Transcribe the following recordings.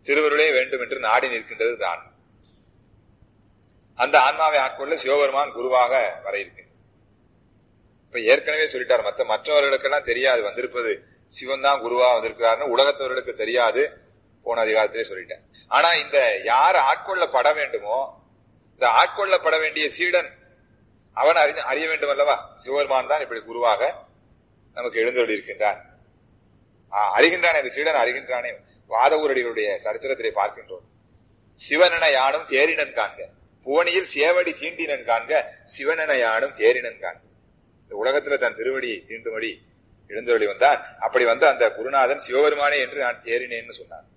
திருவருளே வேண்டும் என்று நாடி நிற்கின்றது தான் அந்த ஆன்மாவை ஆட்கொள்ள சிவபெருமான் குருவாக வர இருக்கு இப்ப ஏற்கனவே சொல்லிட்டார் மற்ற மற்றவர்களுக்கெல்லாம் தெரியாது வந்திருப்பது சிவன் தான் குருவா வந்திருக்கிறார்னு உலகத்தவர்களுக்கு தெரியாது போன அதிகாரத்திலே சொல்லிட்டேன் ஆனா இந்த யார் ஆட்கொள்ளப்பட வேண்டுமோ இந்த ஆட்கொள்ளப்பட வேண்டிய சீடன் அவன் அறிந்து அறிய வேண்டும் அல்லவா சிவபெருமான் தான் இப்படி குருவாக நமக்கு எழுந்தருளி இருக்கின்றான் அறிகின்றானே இந்த சீடன் அறிகின்றானே வாதவூரடிகளுடைய சரித்திரத்திலே பார்க்கின்றோம் சிவனென யானும் தேரினன் காண்க புவனியில் சேவடி தீண்டினன் காண்க சிவனென யானும் தேரினன் காண்க இந்த உலகத்துல தன் திருவடியை தீண்டும்படி எழுந்தருளி வந்தான் அப்படி வந்த அந்த குருநாதன் சிவபெருமானே என்று நான் தேறினேன்னு சொன்னான்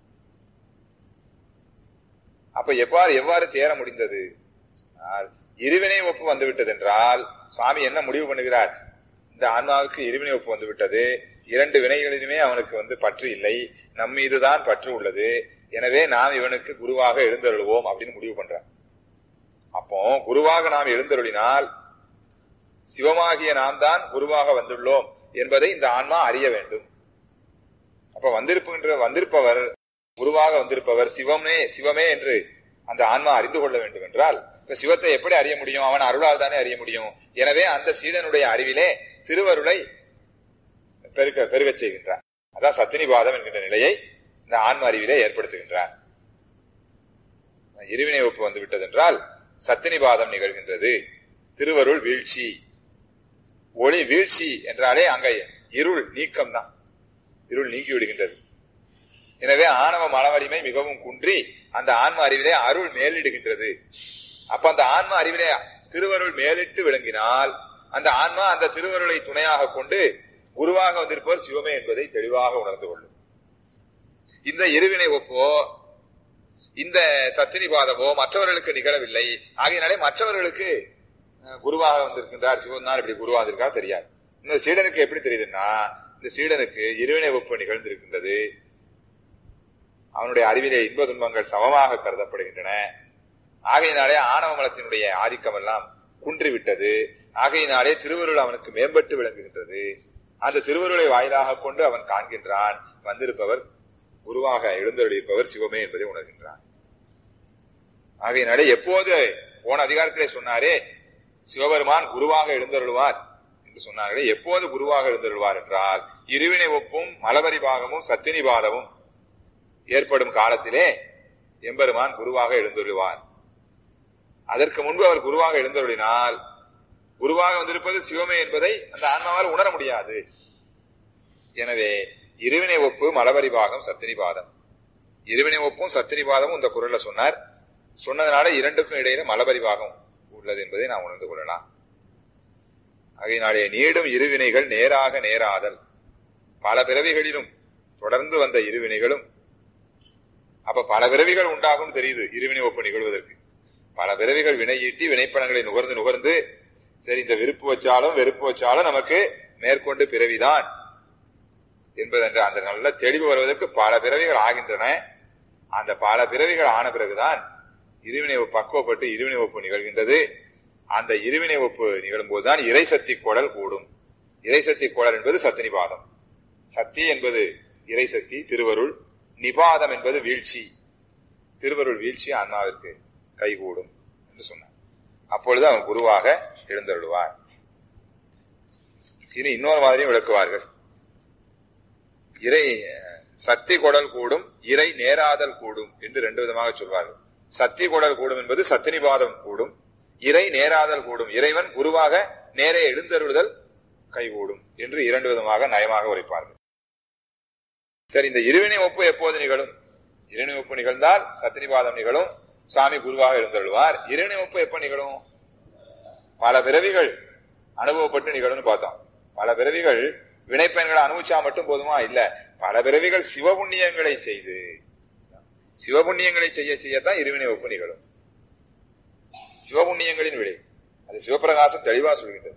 அப்ப எவ்வாறு எவ்வாறு தேர முடிந்தது இருவினை ஒப்பு வந்து விட்டது என்றால் சுவாமி என்ன முடிவு பண்ணுகிறார் இந்த ஆன்மாவுக்கு இருவினை ஒப்பு வந்து விட்டது இரண்டு வினைகளிலுமே அவனுக்கு வந்து பற்று இல்லை நம் மீதுதான் பற்று உள்ளது எனவே நாம் இவனுக்கு குருவாக எழுந்தருள்வோம் அப்படின்னு முடிவு பண்றார் அப்போ குருவாக நாம் எழுந்தருளினால் சிவமாகிய நாம் தான் குருவாக வந்துள்ளோம் என்பதை இந்த ஆன்மா அறிய வேண்டும் அப்ப வந்திருப்புகின்ற வந்திருப்பவர் குருவாக வந்திருப்பவர் சிவமே சிவமே என்று அந்த ஆன்மா அறிந்து கொள்ள வேண்டும் என்றால் இப்ப சிவத்தை எப்படி அறிய முடியும் அவன் அருளால் தானே அறிய முடியும் எனவே அந்த சீடனுடைய அறிவிலே திருவருளை பெருக்க பெருகச் செய்கின்றார் அதான் சத்தினிபாதம் என்கின்ற நிலையை இந்த ஆன்ம அறிவிலே ஏற்படுத்துகின்றார் இருவினை ஒப்பு வந்து விட்டது என்றால் சத்தினிபாதம் நிகழ்கின்றது திருவருள் வீழ்ச்சி ஒளி வீழ்ச்சி என்றாலே அங்க இருள் நீக்கம் தான் இருள் நீங்கி விடுகின்றது எனவே ஆணவ மனவலிமை மிகவும் குன்றி அந்த ஆன்ம அறிவிலே அருள் மேலிடுகின்றது அப்ப அந்த ஆன்ம அறிவிலே திருவருள் மேலிட்டு விளங்கினால் அந்த ஆன்மா அந்த திருவருளை துணையாக கொண்டு உருவாக வந்திருப்பவர் சிவமே என்பதை தெளிவாக உணர்ந்து கொள்ளும் இந்த இருவினை ஒப்போ இந்த சத்தினிபாதமோ மற்றவர்களுக்கு நிகழவில்லை ஆகையினாலே மற்றவர்களுக்கு குருவாக வந்திருக்கின்றார் சிவன் தான் இப்படி குருவாக வந்திருக்கார் தெரியாது இந்த சீடனுக்கு எப்படி தெரியுதுன்னா இந்த சீடனுக்கு இருவினை ஒப்பு நிகழ்ந்திருக்கின்றது அவனுடைய அறிவிலே இன்ப துன்பங்கள் சமமாக கருதப்படுகின்றன ஆகையினாலே ஆணவ மலத்தினுடைய ஆதிக்கம் எல்லாம் குன்றிவிட்டது ஆகையினாலே திருவருள் அவனுக்கு மேம்பட்டு விளங்குகின்றது அந்த திருவருளை வாயிலாக கொண்டு அவன் காண்கின்றான் வந்திருப்பவர் குருவாக எழுந்தருளியிருப்பவர் சிவமே என்பதை உணர்கின்றான் ஆகையினாலே எப்போது போன அதிகாரத்திலே சொன்னாரே சிவபெருமான் குருவாக எழுந்தருள்வார் என்று சொன்னார்களே எப்போது குருவாக எழுந்தருள்வார் என்றால் இருவினை ஒப்பும் மலபரி பாகமும் சத்தினி பாதமும் ஏற்படும் காலத்திலே எம்பெருமான் குருவாக எழுந்தருள்வார் அதற்கு முன்பு அவர் குருவாக எழுந்தருளினால் குருவாக வந்திருப்பது சிவமே என்பதை அந்த ஆன்மாவால் உணர முடியாது எனவே இருவினை ஒப்பு மலபரி பாகம் சத்தினி பாதம் இருவினை ஒப்பும் சத்தினி பாதமும் இந்த குரல்ல சொன்னார் சொன்னதுனால இரண்டுக்கும் இடையில மலபரி பாகம் உள்ளது என்பதை நாம் உணர்ந்து கொள்ளலாம் ஆகையினாலே நீடும் இருவினைகள் நேராக நேராதல் பல பிறவிகளிலும் தொடர்ந்து வந்த இருவினைகளும் அப்ப பல பிறவிகள் உண்டாகும் தெரியுது இருவினை ஒப்பு நிகழ்வதற்கு பல பிறவிகள் வினையீட்டி வினைப்பணங்களை நுகர்ந்து நுகர்ந்து சரி இந்த விருப்பு வச்சாலும் வெறுப்பு வச்சாலும் நமக்கு மேற்கொண்டு பிறவிதான் என்பதென்ற அந்த நல்ல தெளிவு வருவதற்கு பல பிறவிகள் ஆகின்றன அந்த பல பிறவிகள் ஆன பிறகுதான் இருவினை பக்குவப்பட்டு இருவினை ஒப்பு நிகழ்கின்றது அந்த இருவினை ஒப்பு நிகழும் போதுதான் இறை சக்தி குடல் கூடும் இறை சக்தி குடல் என்பது சத்தினிபாதம் சக்தி என்பது இறை சக்தி திருவருள் நிபாதம் என்பது வீழ்ச்சி திருவருள் வீழ்ச்சி ஆன்மாவிற்கு கைகூடும் என்று சொன்னார் அப்பொழுது அவன் குருவாக எழுந்தருள்வார் இனி இன்னொரு மாதிரியும் விளக்குவார்கள் இறை சக்தி குடல் கூடும் இறை நேராதல் கூடும் என்று ரெண்டு விதமாக சொல்வார்கள் சக்தி குடல் கூடும் என்பது சத்தினிபாதம் கூடும் இறை நேராதல் கூடும் இறைவன் குருவாக நேரே எழுந்தருளுதல் கைகூடும் என்று இரண்டு விதமாக நயமாக உரைப்பார்கள் சரி இந்த இருவினை ஒப்பு எப்போது நிகழும் இருவினை ஒப்பு நிகழ்ந்தால் சத்தினிபாதம் நிகழும் சாமி குருவாக எழுந்தருள்வார் இருவினை ஒப்பு எப்ப நிகழும் பல பிறவிகள் அனுபவப்பட்டு நிகழும்னு பார்த்தோம் பல பிறவிகள் வினைப்பயன்களை அனுபவிச்சா மட்டும் போதுமா இல்ல பல பிறவிகள் சிவபுண்ணியங்களை செய்து சிவபுண்ணியங்களை செய்ய செய்யத்தான் இருவினை ஒப்பு நிகழும் சிவபுண்ணியங்களின் விளை அது சிவபிரகாசம் தெளிவா சொல்கின்றது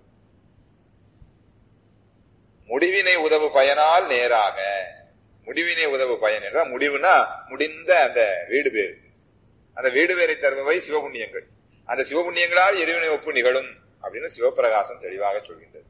முடிவினை உதவு பயனால் நேராக முடிவினை உதவு பயன் என்றால் முடிவுனா முடிந்த அந்த வீடு பேர் அந்த வீடு பேரை தருபவை சிவபுண்ணியங்கள் அந்த சிவபுண்ணியங்களால் இருவினை ஒப்பு நிகழும் அப்படின்னு சிவபிரகாசம் தெளிவாக சொல்கின்றது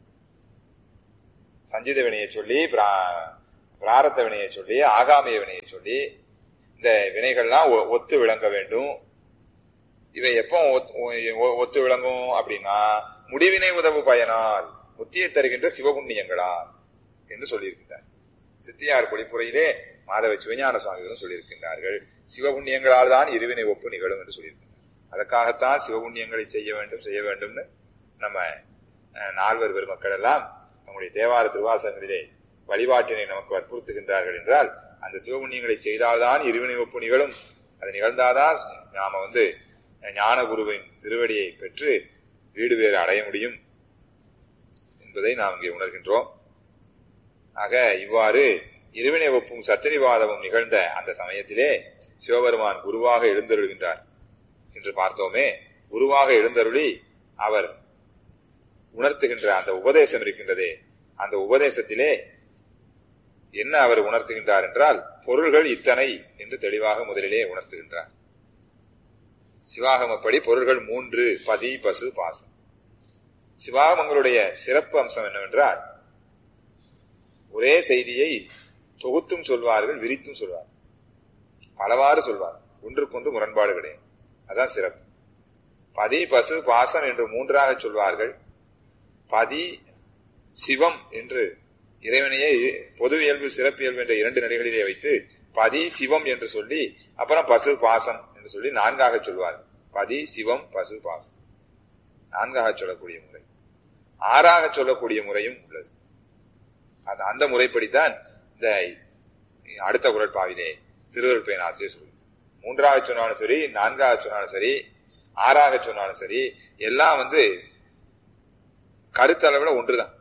சஞ்சித வினையை சொல்லி பிராரத்த வினையை சொல்லி ஆகாமிய வினையை சொல்லி இந்த வினைகள்லாம் ஒ- ஒத்து விளங்க வேண்டும் இவை எப்போ ஒத்- ஒ- ஒத்து விளங்கும் அப்படின்னா முடிவினை உதவு பயனால் முத்தியை தருகின்ற சிவபுண்ணியங்களால் என்று சொல்லியிருக்கின்றார் சித்தியார் பொழிப்புரையிலே மாதவ சிவஞான சுவாமிகளும் சொல்லியிருக்கின்றார்கள் சிவபுண்ணியங்களால் தான் இருவினை ஒப்பு நிகழும் என்று சொல்லியிருக்கின்றார் அதற்காகத்தான் சிவபுண்ணியங்களை செய்ய வேண்டும் செய்ய வேண்டும்னு நம்ம அஹ், நால்வர் பெருமக்கள் எல்லாம் நம்முடைய தேவார திருவாசகங்களிலே வழிபாட்டினை நமக்கு வற்புறுத்துகின்றார்கள் என்றால் அந்த சிவபுண்ணியங்களை செய்தால்தான் இருவினை ஒப்பு நிகழும் அது நிகழ்ந்தாதான் நாம வந்து ஞான குருவின் திருவடியை பெற்று வீடு வேறு அடைய முடியும் என்பதை நாம் இங்கே உணர்கின்றோம் ஆக இவ்வாறு இருவினை ஒப்பும் சத்திரிவாதமும் நிகழ்ந்த அந்த சமயத்திலே சிவபெருமான் குருவாக எழுந்தருள்கின்றார் என்று பார்த்தோமே குருவாக எழுந்தருளி அவர் உணர்த்துகின்ற அந்த உபதேசம் இருக்கின்றதே அந்த உபதேசத்திலே என்ன அவர் உணர்த்துகின்றார் என்றால் பொருள்கள் இத்தனை என்று தெளிவாக முதலிலே உணர்த்துகின்றார் சிவாகமப்படி பொருள்கள் மூன்று பதி பசு பாசம் சிவாகமங்களுடைய சிறப்பு அம்சம் என்னவென்றால் ஒரே செய்தியை தொகுத்தும் சொல்வார்கள் விரித்தும் சொல்வார்கள் பலவாறு சொல்வார் ஒன்றுக்கொன்று முரண்பாடு கிடையாது அதான் சிறப்பு பதி பசு பாசம் என்று மூன்றாக சொல்வார்கள் பதி சிவம் என்று இறைவனையே பொது இயல்பு சிறப்பு இயல்பு என்ற இரண்டு நிலைகளிலே வைத்து பதி சிவம் என்று சொல்லி அப்புறம் பசு பாசம் என்று சொல்லி நான்காக சொல்வார்கள் பதி சிவம் பசு பாசம் நான்காக சொல்லக்கூடிய முறை ஆறாக சொல்லக்கூடிய முறையும் உள்ளது அது அந்த முறைப்படித்தான் இந்த அடுத்த குரட்பாவிலே திருவருள் பயன் ஆசிரியர் சொல்லு மூன்றாக சொன்னாலும் சரி நான்காக சொன்னாலும் சரி ஆறாக சொன்னாலும் சரி எல்லாம் வந்து கருத்தளவுல ஒன்றுதான்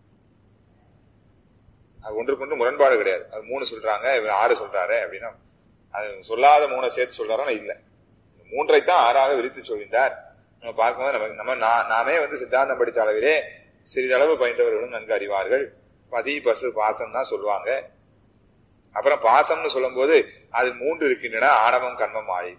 அது ஒன்றுக்கொன்று முரண்பாடு கிடையாது அது மூணு சொல்றாங்க இவர் ஆறு சொல்றாரு அப்படின்னா அது சொல்லாத மூணை சேர்த்து சொல்றாருன்னா இல்ல மூன்றை தான் ஆறாக விரித்து சொல்கின்றார் நம்ம பார்க்கும்போது நம்ம நம்ம நா- நாமே வந்து சித்தாந்தம் படித்த அளவிலே சிறிதளவு பயின்றவர்களும் நன்கு அறிவார்கள் பதி பசு பாசம் தான் சொல்லுவாங்க அப்புறம் பாசம்னு சொல்லும்போது அது மூன்று இருக்கின்றன ஆணவம் கண்மம் ஆய்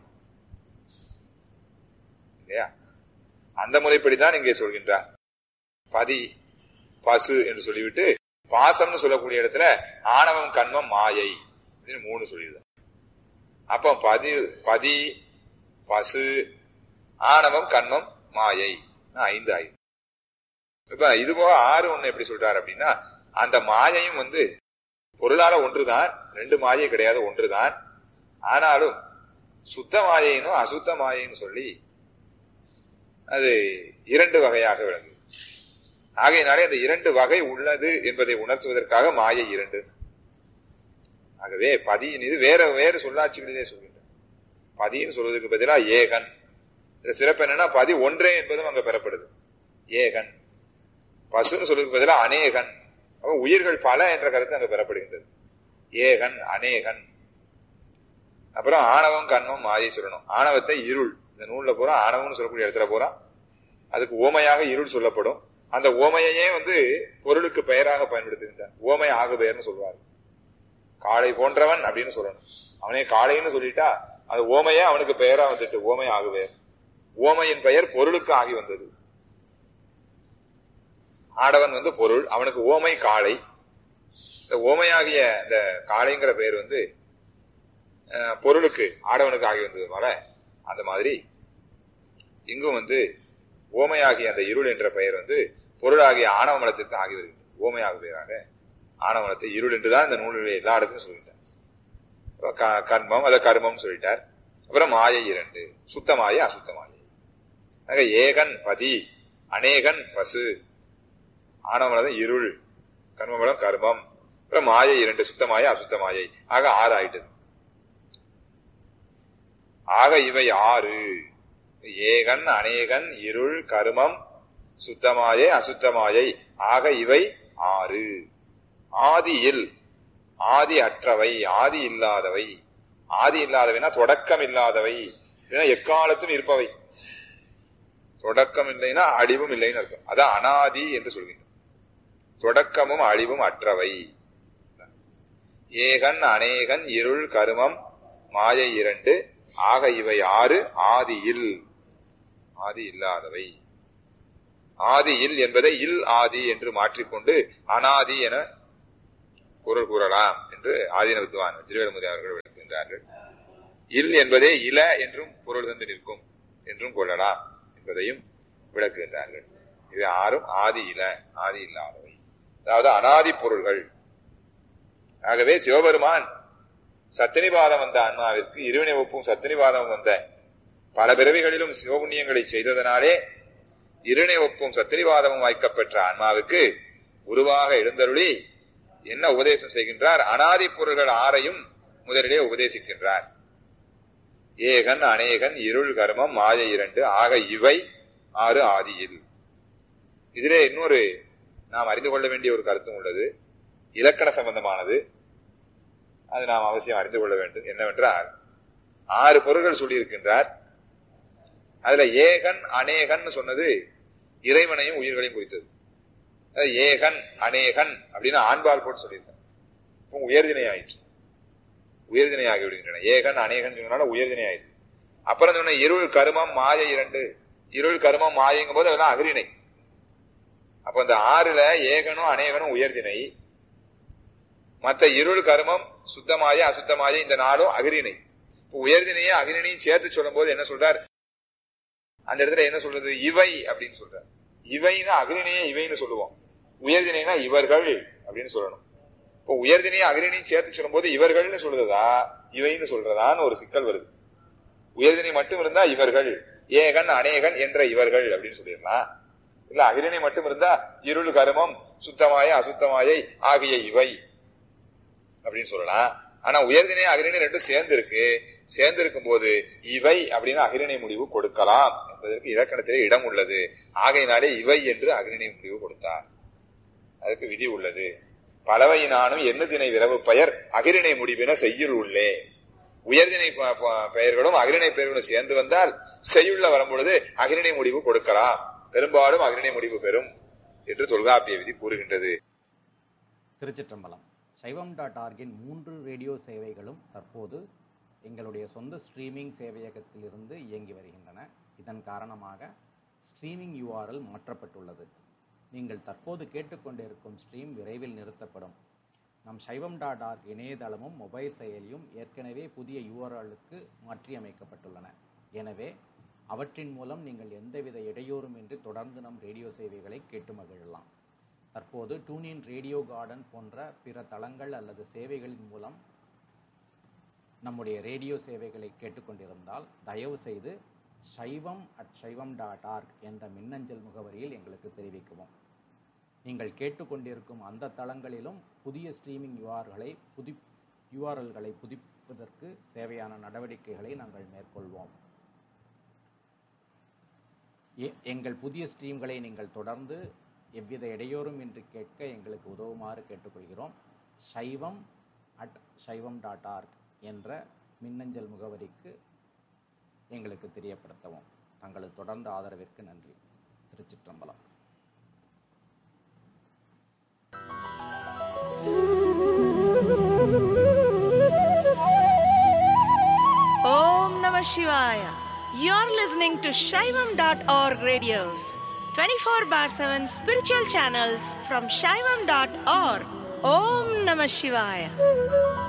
இல்லையா அந்த முறைப்படிதான் இங்கே சொல்கின்றார் பதி பசு என்று சொல்லிவிட்டு பாசம்னு சொல்லக்கூடிய இடத்துல ஆணவம் கண்மம் மாயை அப்படின்னு மூணு சொல்லிடுது அப்போ பதி பதி பசு ஆணவம் கண்மம் மாயை ஐந்து ஆயுதம் இப்ப இது போக ஆறு ஒண்ணு எப்படி சொல்றாரு அப்படின்னா அந்த மாயையும் வந்து பொருளால ஒன்றுதான் ரெண்டு மாயை கிடையாது ஒன்றுதான் ஆனாலும் சுத்த மாயைனும் அசுத்த மாயைன்னு சொல்லி அது இரண்டு வகையாக விளங்குது ஆகையினாலே அந்த இரண்டு வகை உள்ளது என்பதை உணர்த்துவதற்காக மாயை இரண்டு ஆகவே பதியின் இது வேற வேறு சொல்லாட்சிகளிலே சொல்கின்ற பதின்னு சொல்வதற்கு பதிலா ஏகன் இதுல சிறப்பு என்னன்னா பதி ஒன்றே என்பதும் அங்க பெறப்படுது ஏகன் பசுன்னு சொல்றதுக்கு பதிலா அநேகன் அப்ப உயிர்கள் பல என்ற கருத்து அங்க பெறப்படுகின்றது ஏகன் அநேகன் அப்புறம் ஆணவம் கண்மம் மாயை சொல்லணும் ஆணவத்தை இருள் இந்த நூல்ல பூரா ஆணவம்னு சொல்லக்கூடிய இடத்துல பூரா அதுக்கு ஓமையாக இருள் சொல்லப்படும் அந்த ஓமையையே வந்து பொருளுக்கு பெயராக பயன்படுத்துகின்றார் ஓமை ஆகு பெயர்னு சொல்வார் காளை போன்றவன் அப்படின்னு சொல்லணும் அவனே காளைன்னு சொல்லிட்டா அது ஓமையே அவனுக்கு பெயரா வந்துட்டு ஓமை ஆகு பெயர் ஓமையின் பெயர் பொருளுக்கு ஆகி வந்தது ஆடவன் வந்து பொருள் அவனுக்கு ஓமை காளை இந்த ஓமையாகிய இந்த காளைங்கிற பெயர் வந்து அஹ், பொருளுக்கு ஆடவனுக்கு ஆகி வந்ததுனால அந்த மாதிரி இங்கும் வந்து ஓமையாகிய அந்த இருள் என்ற பெயர் வந்து பொருளாகிய ஆணவ மலத்திற்கு ஆகி வருகிறது ஓமையாக பெயராக ஆணவ மலத்தை இருள் என்றுதான் இந்த நூலில் எல்லா இடத்துலையும் சொல்லிட்டார் அப்ப க- கர்மம் அதை கர்மம் சொல்லிட்டார் அப்புறம் மாயை இரண்டு சுத்த மாயை அசுத்த மாயை ஆக ஏகன் பதி அநேகன் பசு ஆணவமலம் இருள் கர்மமலம் கர்மம் அப்புறம் மாயை இரண்டு சுத்தமாயை அசுத்தமாயை ஆக ஆறு ஆயிட்டது ஆக இவை ஆறு ஏகன் அநேகன் இருள் கருமம் சுத்தமாயை அசுத்தமாயை ஆக இவை ஆறு ஆதியில் ஆதி அற்றவை ஆதி இல்லாதவை ஆதி இல்லாதவைனா தொடக்கம் இல்லாதவை இல்லைன்னா எக்காலத்தும் இருப்பவை தொடக்கம் இல்லைன்னா அழிவும் இல்லைன்னு அர்த்தம் அதான் அனாதி என்று சொல்கின்றோம் தொடக்கமும் அழிவும் அற்றவை ஏகன் அநேகன் இருள் கருமம் மாயை இரண்டு ஆக இவை ஆறு ஆதியில் ஆதி இல்லாதவை ஆதியில் என்பதை இல் ஆதி என்று மாற்றிக்கொண்டு அனாதி என குரல் கூறலாம் என்று ஆதீன வித்வான் திருவேலமுதி அவர்கள் விளக்குகின்றார்கள் இல் என்பதே இல என்றும் பொருள் தந்து நிற்கும் என்றும் கொள்ளலாம் என்பதையும் விளக்குகின்றார்கள் இது ஆறும் ஆதி இல ஆதி இல்லாதவை அதாவது அனாதி பொருள்கள் ஆகவே சிவபெருமான் சத்தினிபாதம் வந்த ஆன்மாவிற்கு இருவினை ஒப்பும் சத்தினிபாதம் வந்த பல பிறவிகளிலும் சிவபுண்ணியங்களை செய்ததனாலே இருணை ஒப்பும் சத்திரிவாதமும் வாய்க்கப்பெற்ற ஆன்மாவுக்கு உருவாக எழுந்தருளி என்ன உபதேசம் செய்கின்றார் அனாதி பொருள்கள் ஆறையும் முதலிலே உபதேசிக்கின்றார் ஏகன் அநேகன் இருள் கர்மம் மாய இரண்டு ஆக இவை ஆறு ஆதியில் இதிலே இன்னொரு நாம் அறிந்து கொள்ள வேண்டிய ஒரு கருத்தும் உள்ளது இலக்கண சம்பந்தமானது அது நாம் அவசியம் அறிந்து கொள்ள வேண்டும் என்னவென்றால் ஆறு பொருள்கள் சொல்லியிருக்கின்றார் அதுல ஏகன் அநேகன் சொன்னது இறைவனையும் உயிர்களையும் குறித்தது ஏகன் அநேகன் அப்படின்னு ஆண்பால் போட்டு சொல்லியிருக்காங்க உயர்தினை ஆயிற்று உயர்தினை ஆகி விடுகின்றன ஏகன் அநேகன் சொன்னனால உயர்தினை ஆயிற்று அப்புறம் சொன்ன இருள் கருமம் மாய இரண்டு இருள் கருமம் மாயங்கும் போது அதெல்லாம் அகிரிணை அப்ப இந்த ஆறுல ஏகனும் அநேகனும் உயர்தினை மற்ற இருள் கருமம் சுத்தமாய அசுத்தமாய இந்த நாளும் அகிரிணை உயர்தினையும் அகிரிணையும் சேர்த்து சொல்லும் போது என்ன சொல்றார் அந்த இடத்துல என்ன சொல்றது இவை அப்படின்னு சொல்றார் இவைன்னா அகிரிணையே இவைன்னு சொல்லுவோம் உயர்தினைனா இவர்கள் அப்படின்னு சொல்லணும் இப்போ உயர்தினையும் அகிரிணையும் சேர்த்து சொல்லும் போது இவர்கள்னு சொல்றதா இவைன்னு சொல்றதான்னு ஒரு சிக்கல் வருது உயர்தினை மட்டும் இருந்தா இவர்கள் ஏகன் அநேகன் என்ற இவர்கள் அப்படின்னு சொல்லிடலாம் இல்ல அகிரிணை மட்டும் இருந்தா இருள் கருமம் சுத்தமாய அசுத்தமாயை ஆகிய இவை அப்படின்னு சொல்லலாம் ஆனா உயர்தினை அகிரிணை ரெண்டும் சேர்ந்து இருக்கு சேர்ந்து இருக்கும் போது இவை அப்படின்னு அகிரிணை முடிவு கொடுக்கலாம் என்பதற்கு இலக்கணத்திலே இடம் உள்ளது ஆகையினாலே இவை என்று அகிரிணை முடிவு கொடுத்தார் அதற்கு விதி உள்ளது பலவையினானும் எண்ணுதினை விரவு பெயர் அகிரிணை முடிவின செய்யுள் உள்ளே உயர்தினை பெயர்களும் அகிரிணை பெயர்களும் சேர்ந்து வந்தால் செய்யுள்ள வரும்பொழுது அகிரிணை முடிவு கொடுக்கலாம் பெரும்பாலும் அகிரிணை முடிவு பெறும் என்று தொல்காப்பிய விதி கூறுகின்றது திருச்சிற்றம்பலம் சைவம் டாட் ஆர்கின் மூன்று ரேடியோ சேவைகளும் தற்போது எங்களுடைய சொந்த ஸ்ட்ரீமிங் சேவையகத்திலிருந்து இயங்கி வருகின்றன இதன் காரணமாக ஸ்ட்ரீமிங் யூஆர்எல் மாற்றப்பட்டுள்ளது நீங்கள் தற்போது கேட்டுக்கொண்டிருக்கும் ஸ்ட்ரீம் விரைவில் நிறுத்தப்படும் நம் சைவம் டாட் ஆர்க் இணையதளமும் மொபைல் செயலியும் ஏற்கனவே புதிய யூஆர்எலுக்கு மாற்றியமைக்கப்பட்டுள்ளன எனவே அவற்றின் மூலம் நீங்கள் எந்தவித இடையூறுமின்றி தொடர்ந்து நம் ரேடியோ சேவைகளை கேட்டு மகிழலாம் தற்போது டூனின் ரேடியோ கார்டன் போன்ற பிற தளங்கள் அல்லது சேவைகளின் மூலம் நம்முடைய ரேடியோ சேவைகளை கேட்டுக்கொண்டிருந்தால் தயவு செய்து சைவம் அட் சைவம் டாட் ஆர்க் என்ற மின்னஞ்சல் முகவரியில் எங்களுக்கு தெரிவிக்கவும் நீங்கள் கேட்டுக்கொண்டிருக்கும் அந்த தளங்களிலும் புதிய ஸ்ட்ரீமிங் யூஆர்களை புதி யூஆர்எல்களை புதுப்பிப்பதற்கு தேவையான நடவடிக்கைகளை நாங்கள் மேற்கொள்வோம் எ- எங்கள் புதிய ஸ்ட்ரீம்களை நீங்கள் தொடர்ந்து எவ்வித இடையூறும் இன்றி கேட்க எங்களுக்கு உதவுமாறு கேட்டுக்கொள்கிறோம் சைவம் அட் சைவம் டாட் ஆர்க் என்ற மின்னஞ்சல் முகவரிக்கு எங்களுக்கு தெரியப்படுத்தவும் தங்களது தொடர்ந்த ஆதரவிற்கு நன்றி திருச்சிற்றம்பலம் Om Namah Shivaya. You're listening to Shaivam.org radios, 24 bar 7 spiritual channels from Shaivam.org. Om Namah Shivaya.